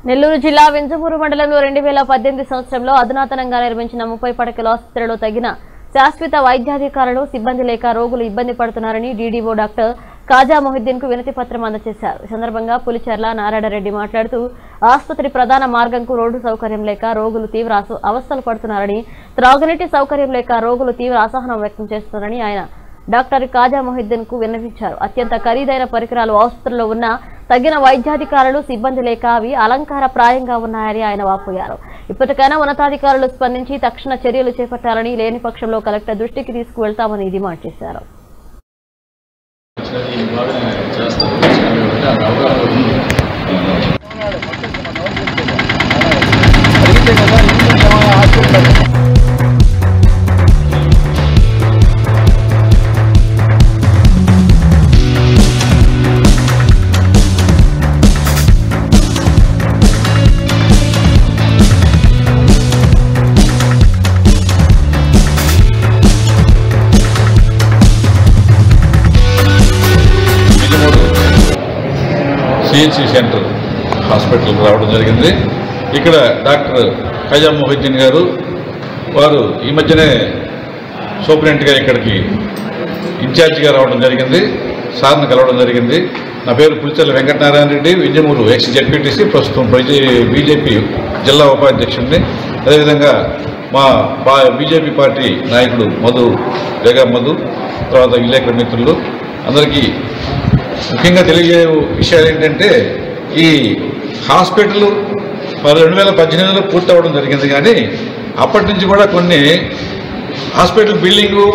నెల్లూరు జిల్లా వింజమూరు మండలంలో రెండు వేల పద్దెనిమిది సంవత్సరంలో అధునాతనంగా నిర్మించిన ముప్పై పడకల ఆసుపత్రిలో తగిన శాశ్వత వైద్యాధికారులు సిబ్బంది లేక రోగులు ఇబ్బంది పడుతున్నారని డీడీఓ డాక్టర్ కాజా మొహిద్దీన్ కు వినతి పత్రం అందజేశారు ఈ సందర్భంగా పులిచెర్ల నారాయణరెడ్డి మాట్లాడుతూ ఆసుపత్రి ప్రధాన మార్గంకు రోడ్డు సౌకర్యం లేక రోగులు తీవ్ర అస- అవస్థలు పడుతున్నారని త్రాగునీటి సౌకర్యం లేక రోగులు తీవ్ర అసహనం వ్యక్తం చేస్తున్నారని ఆయన డాక్టర్ కాజా మొహిద్దీన్ కు విన్నవించారు అత్యంత ఖరీదైన పరికరాలు ఆసుపత్రిలో ఉన్న తగిన వైద్యాధికారులు సిబ్బంది లేక అవి అలంకార ప్రాయంగా ఉన్నాయని ఆయన వాపోయారు ఇప్పటికైనా ఉన్నతాధికారులు స్పందించి తక్షణ చర్యలు చేపట్టాలని లేని పక్షంలో కలెక్టర్ దృష్టికి తీసుకువెళ్తామని డిమాండ్ చేశారు ఈ బాగా చేస్తారు కాబట్టి ఆ అవగాహన ఉంది అడిగితే కదా ఇంట్లో ఏమైనా హాస్పిటల్ మిజమూరు సిహెచ్సి సెంటర్ హాస్పిటల్కి రావడం జరిగింది ఇక్కడ డాక్టర్ ఖజా మొహిద్దీన్ గారు వారు ఈ మధ్యనే సూపరింటెండెంట్గా ఇక్కడికి ఇన్ఛార్జిగా రావడం జరిగింది సార్ని కలవడం జరిగింది నా పేరు పులిచెల్ల వెంకటనారాయణ రెడ్డి వింజమూరు ఎక్స్ జెడ్పీటీసీ ప్రస్తుతం బీజే- బీజేపీ జిల్లా ఉపాధ్యక్షుడిని అదేవిధంగా మా బా బీజేపీ పార్టీ నాయకుడు మధు జగ మధు తర్వాత విలేకరుల మిత్రులు అందరికీ ముఖ్యంగా తెలియజే విషయాలు ఏంటంటే ఈ హాస్పిటల్ మరి రెండు వేల పద్దెనిమిదిలో పూర్తి అవ్వడం జరిగింది కానీ అప్పటి నుంచి కూడా కొన్ని హాస్పిటల్ బిల్డింగు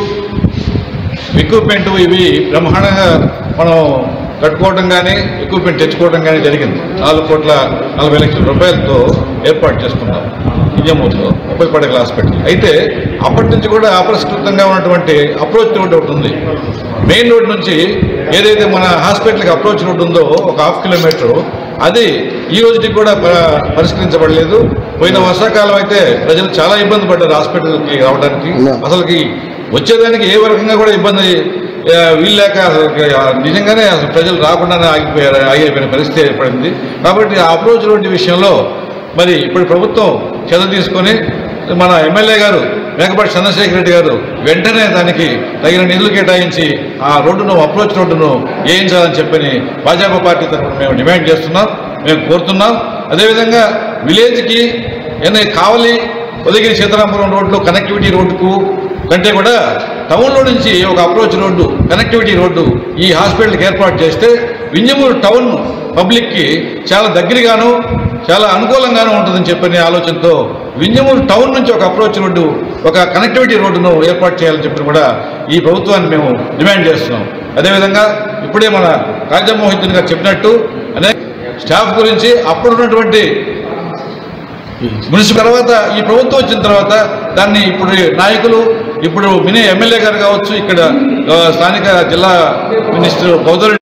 ఎక్విప్మెంట్ ఇవి బ్రహ్మాండంగా మనం కట్టుకోవడం కానీ ఎక్విప్మెంట్ తెచ్చుకోవడం కానీ జరిగింది నాలుగు కోట్ల నలభై లక్షల రూపాయలతో ఏర్పాటు చేసుకున్నాం నిజమూరులో ముప్పై పడగల హాస్పిటల్ అయితే అప్పటి నుంచి కూడా అపరిష్కృతంగా ఉన్నటువంటి అప్రోచ్ రోడ్ ఒకటి ఉంది మెయిన్ రోడ్ నుంచి ఏదైతే మన హాస్పిటల్కి అప్రోచ్ రోడ్ ఉందో ఒక హాఫ్ కిలోమీటర్ అది ఈ రోజుకి కూడా ప- పరిష్కరించబడలేదు పోయిన వర్షాకాలం అయితే ప్రజలు చాలా ఇబ్బంది పడ్డారు హాస్పిటల్కి రావడానికి అసలుకి వచ్చేదానికి ఏ రకంగా కూడా ఇబ్బంది ఆ, వీల్లేక అసలు ఆ, నిజంగానే అసలు ప్రజలు రాకుండానే ఆగిపోయారు ఆగిపోయిన పరిస్థితి ఏర్పడింది కాబట్టి ఆ అప్రోచ్ రోడ్డు విషయంలో మరి ఇప్పుడు ప్రభుత్వం చర్య తీసుకొని మన ఎమ్మెల్యే గారు మేకపాటి చంద్రశేఖర్ రెడ్డి గారు వెంటనే దానికి తగిన నిధులు కేటాయించి ఆ రోడ్డును అప్రోచ్ రోడ్డును వేయించాలని చెప్పని భాజపా పార్టీ తరఫున మేము డిమాండ్ చేస్తున్నాం మేము కోరుతున్నాం అదేవిధంగా విలేజ్కి ఏదైనా కావలి ఉదయగిరి సీతారామపురం రోడ్లు కనెక్టివిటీ రోడ్డుకు కంటే కూడా టౌన్లో నుంచి ఒక అప్రోచ్ రోడ్డు కనెక్టివిటీ రోడ్డు ఈ హాస్పిటల్కి ఏర్పాటు చేస్తే వింజమూరు టౌన్ పబ్లిక్కి చాలా దగ్గరగాను చాలా అనుకూలంగాను ఉంటుందని చెప్పని ఆలోచనతో వింజమూరు టౌన్ నుంచి ఒక అప్రోచ్ రోడ్డు ఒక కనెక్టివిటీ రోడ్డును ఏర్పాటు చేయాలని చెప్పి కూడా ఈ ప్రభుత్వాన్ని మేము డిమాండ్ చేస్తున్నాం అదేవిధంగా ఇప్పుడే మన రాజమోహితుని గారు చెప్పినట్టు అనేక స్టాఫ్ గురించి అప్పుడున్నటువంటి మున్సిపల్ తర్వాత ఈ ప్రభుత్వం వచ్చిన తర్వాత దాన్ని ఇప్పుడు నాయకులు ఇప్పుడు మినీ ఎమ్మెల్యే గారు కావచ్చు ఇక్కడ ఆ, స్థానిక జిల్లా మినిస్టర్ బౌద్ధరెడ్డి